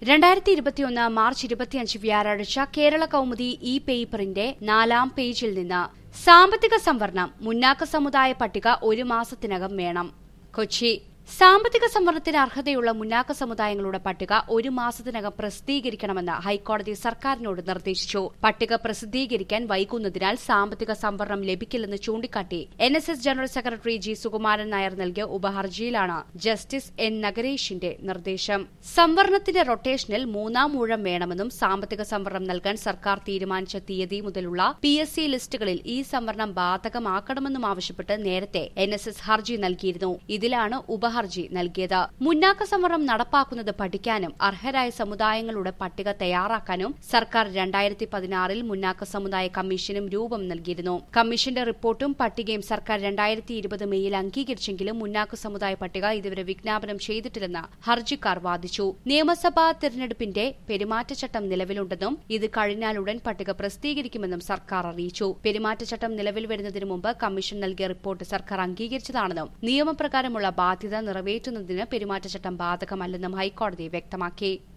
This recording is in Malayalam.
രണ്ടായിരത്തി ഇരുപത്തിയൊന്ന് മാർച്ച് ഇരുപത്തിയഞ്ച് വ്യാഴാഴ്ച കേരള കൗമുദി ഇ പേപ്പറിന്റെ നാലാം പേജിൽ നിന്ന് സാമ്പത്തിക സംവരണം മുന്നാക്ക സമുദായ പട്ടിക ഒരു മാസത്തിനകം വേണം കൊച്ചി സാമ്പത്തിക സംവരണത്തിന് അർഹതയുള്ള മുന്നാക്ക സമുദായങ്ങളുടെ പട്ടിക ഒരു മാസത്തിനകം പ്രസിദ്ധീകരിക്കണമെന്ന് ഹൈക്കോടതി സർക്കാരിനോട് നിർദ്ദേശിച്ചു പട്ടിക പ്രസിദ്ധീകരിക്കാൻ വൈകുന്നതിനാൽ സാമ്പത്തിക സംവരണം ലഭിക്കില്ലെന്ന് ചൂണ്ടിക്കാട്ടി N S S general secretary G Sukumaran Nair നൽകിയ ഉപഹർജിയിലാണ് ജസ്റ്റിസ് എൻ നഗരേഷിന്റെ നിർദ്ദേശം സംവരണത്തിന്റെ റൊട്ടേഷനിൽ മൂന്നാം ഊഴം വേണമെന്നും സാമ്പത്തിക സംവരണം നൽകാൻ സർക്കാർ തീരുമാനിച്ച തീയതി മുതലുള്ള പി എസ് സി ലിസ്റ്റുകളിൽ ഈ സംവരണം ബാധകമാക്കണമെന്നും ആവശ്യപ്പെട്ട് നേരത്തെ എൻ എസ് എസ് ഹർജി നൽകിയിരുന്നു ഇതിലാണ് ഉപഹർജി നൽകിയത് മുന്നാക്ക സംവരണം നടപ്പാക്കുന്നത് പഠിക്കാനും അർഹരായ സമുദായങ്ങളുടെ പട്ടിക തയ്യാറാക്കാനും സർക്കാർ രണ്ടായിരത്തി പതിനാറിൽ മുന്നാക്ക സമുദായ കമ്മീഷനും രൂപം നൽകിയിരുന്നു കമ്മീഷന്റെ റിപ്പോർട്ടും പട്ടികയും സർക്കാർ രണ്ടായിരത്തി ഇരുപത് മെയ്യിൽ അംഗീകരിച്ചെങ്കിലും മുന്നാക്ക സമുദായ പട്ടിക ഇതുവരെ വിജ്ഞാപനം ചെയ്തിട്ടില്ലെന്ന് ഹർജിക്കാർ വാദിച്ചു നിയമസഭാ തെരഞ്ഞെടുപ്പിന്റെ പെരുമാറ്റച്ചട്ടം നിലവിലുണ്ടെന്നും ഇത് കഴിഞ്ഞാലുടൻ പട്ടിക പ്രസിദ്ധീകരിക്കുമെന്നും സർക്കാർ അറിയിച്ചു പെരുമാറ്റച്ചട്ടം നിലവിൽ വരുന്നതിന് മുമ്പ് കമ്മീഷൻ നൽകിയ റിപ്പോർട്ട് സർക്കാർ അംഗീകരിച്ചതാണെന്നും നിയമപ്രകാരമുള്ള ബാധ്യത നിറവേറ്റുന്നതിന് പെരുമാറ്റച്ചട്ടം ബാധകമല്ലെന്നും ഹൈക്കോടതി വ്യക്തമാക്കി